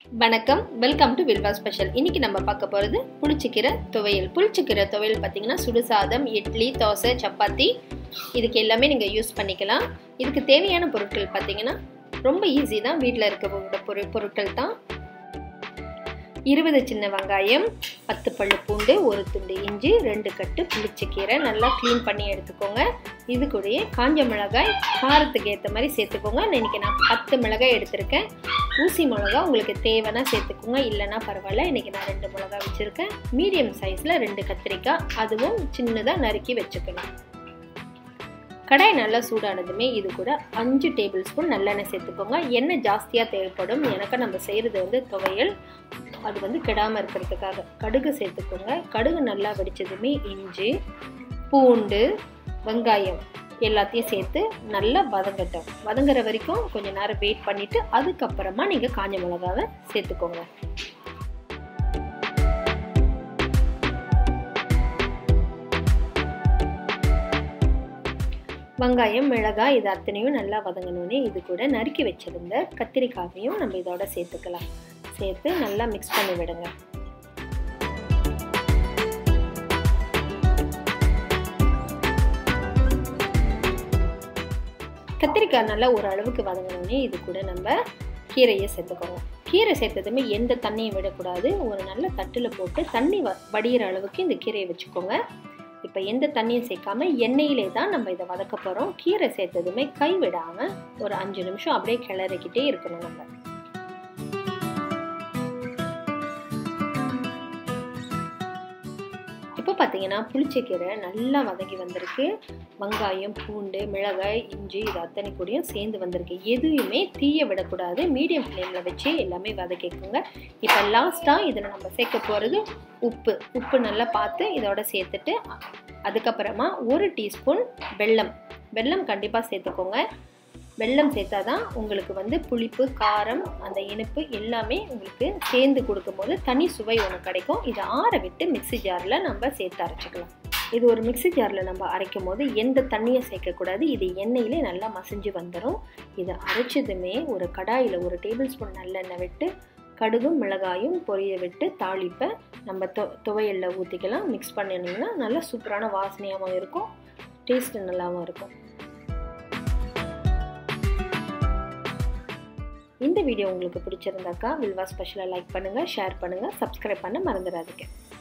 வணக்கம் welcome to Vilva special இன்னைக்கு நம்ம பார்க்க போகிறது புளிச்சிக்கீரை துவையல் புளிச்சிக்கீரை துவையல் பார்த்தீங்கன்னா சுடுசாதம் இட்லி தோசை சப்பாத்தி இதுக்கு எல்லாமே நீங்கள் யூஸ் பண்ணிக்கலாம் இதுக்கு தேவையான பொருட்கள் பார்த்தீங்கன்னா ரொம்ப ஈஸி தான் வீட்டில் இருக்க பொரு பொருட்கள் தான் இருபது சின்ன வெங்காயம் பத்து பல்லு பூண்டு ஒரு துண்டு இஞ்சி ரெண்டு கட்டு புளிச்சக்கீரை நல்லா க்ளீன் பண்ணி எடுத்துக்கோங்க இது கூடயே காஞ்ச மிளகாய் காரத்துக்கு ஏற்ற மாதிரி சேர்த்துக்கோங்க இன்றைக்கி நான் பத்து மிளகாய் எடுத்திருக்கேன் ஊசி மிளகா உங்களுக்கு தேவைன்னா சேர்த்துக்கோங்க இல்லைன்னா பரவாயில்ல இன்றைக்கி நான் ரெண்டு மிளகா வச்சுருக்கேன் மீடியம் சைஸில் ரெண்டு கத்திரிக்காய் அதுவும் சின்னதாக நறுக்கி வச்சுக்கணும் கடாய் நல்லா சூடானதுமே இது கூட அஞ்சு டேபிள் ஸ்பூன் நல்லெண்ணெய் சேர்த்துக்கோங்க எண்ணெய் ஜாஸ்தியாக தேவைப்படும் எனக்கு நம்ம செய்கிறது வந்து துவையல் அது வந்து கெடாமல் இருக்கிறதுக்காக கடுகு சேர்த்துக்கோங்க கடுகு நல்லா வெடிச்சதுமே இஞ்சி பூண்டு வெங்காயம் எல்லாத்தையும் சேர்த்து நல்லா வதங்கட்டும் வதங்குற வரைக்கும் கொஞ்சம் நேரம் வெயிட் பண்ணிவிட்டு அதுக்கப்புறமா நீங்கள் காஞ்ச மிளகாவை சேர்த்துக்கோங்க வெங்காயம் மிளகாய் இது அத்தனையும் நல்லா வதங்கணுன்னே இது கூட நறுக்கி வச்சிருந்த கத்திரிக்காயையும் நம்ம இதோட சேர்த்துக்கலாம் சேர்த்து நல்லா மிக்ஸ் பண்ணி விடுங்க கத்திரிக்காய் நல்லா ஒரு அளவுக்கு வதங்கினோடனே இது கூட நம்ம கீரையை சேர்த்துக்கோங்க கீரை சேர்த்ததுமே எந்த தண்ணியும் விடக்கூடாது ஒரு நல்ல தட்டில் போட்டு தண்ணி வ வடிகிற அளவுக்கு இந்த கீரையை வச்சுக்கோங்க இப்போ எந்த தண்ணியும் சேர்க்காம எண்ணெயிலே தான் நம்ம இதை வதக்க போகிறோம் கீரை சேர்த்ததுமே கை விடாமல் ஒரு அஞ்சு நிமிஷம் அப்படியே கிளறிக்கிட்டே இருக்கணும் நம்ம இப்போ பார்த்தீங்கன்னா புளிச்சக்கீரை நல்லா வதங்கி வந்திருக்கு வெங்காயம் பூண்டு மிளகாய் இஞ்சி இது அத்தனை கூடயும் சேர்ந்து வந்திருக்கு எதுவுமே தீய விடக்கூடாது மீடியம் ஃப்ளேமில் வச்சு எல்லாமே வதக்கிக்கோங்க இப்போ லாஸ்ட்டாக இதில் நம்ம சேர்க்க போகிறது உப்பு உப்பு நல்லா பார்த்து இதோட சேர்த்துட்டு அதுக்கப்புறமா ஒரு டீஸ்பூன் வெல்லம் வெல்லம் கண்டிப்பாக சேர்த்துக்கோங்க வெல்லம் சேர்த்தா தான் உங்களுக்கு வந்து புளிப்பு காரம் அந்த இனிப்பு எல்லாமே உங்களுக்கு சேர்ந்து கொடுக்கும்போது தனி சுவை ஒன்று கிடைக்கும் இதை ஆற விட்டு மிக்சி ஜாரில் நம்ம சேர்த்து அரைச்சிக்கலாம் இது ஒரு மிக்சி ஜாரில் நம்ம அரைக்கும் போது எந்த தண்ணியை சேர்க்கக்கூடாது இது எண்ணெயிலே நல்லா மசிஞ்சு வந்துடும் இதை அரைச்சதுமே ஒரு கடாயில் ஒரு டேபிள் ஸ்பூன் நல்லெண்ணெய் விட்டு கடுகும் மிளகாயும் பொரிய விட்டு தாளிப்பை நம்ம தொ துவையலில் ஊற்றிக்கலாம் மிக்ஸ் பண்ணினீங்கன்னா நல்லா சூப்பரான வாசனையாகவும் இருக்கும் டேஸ்ட்டு நல்லாவும் இருக்கும் இந்த வீடியோ உங்களுக்கு பிடிச்சிருந்தாக்கா வில்வா ஸ்பெஷலாக லைக் பண்ணுங்கள் ஷேர் பண்ணுங்கள் சப்ஸ்கிரைப் பண்ண மறந்துடாதீங்க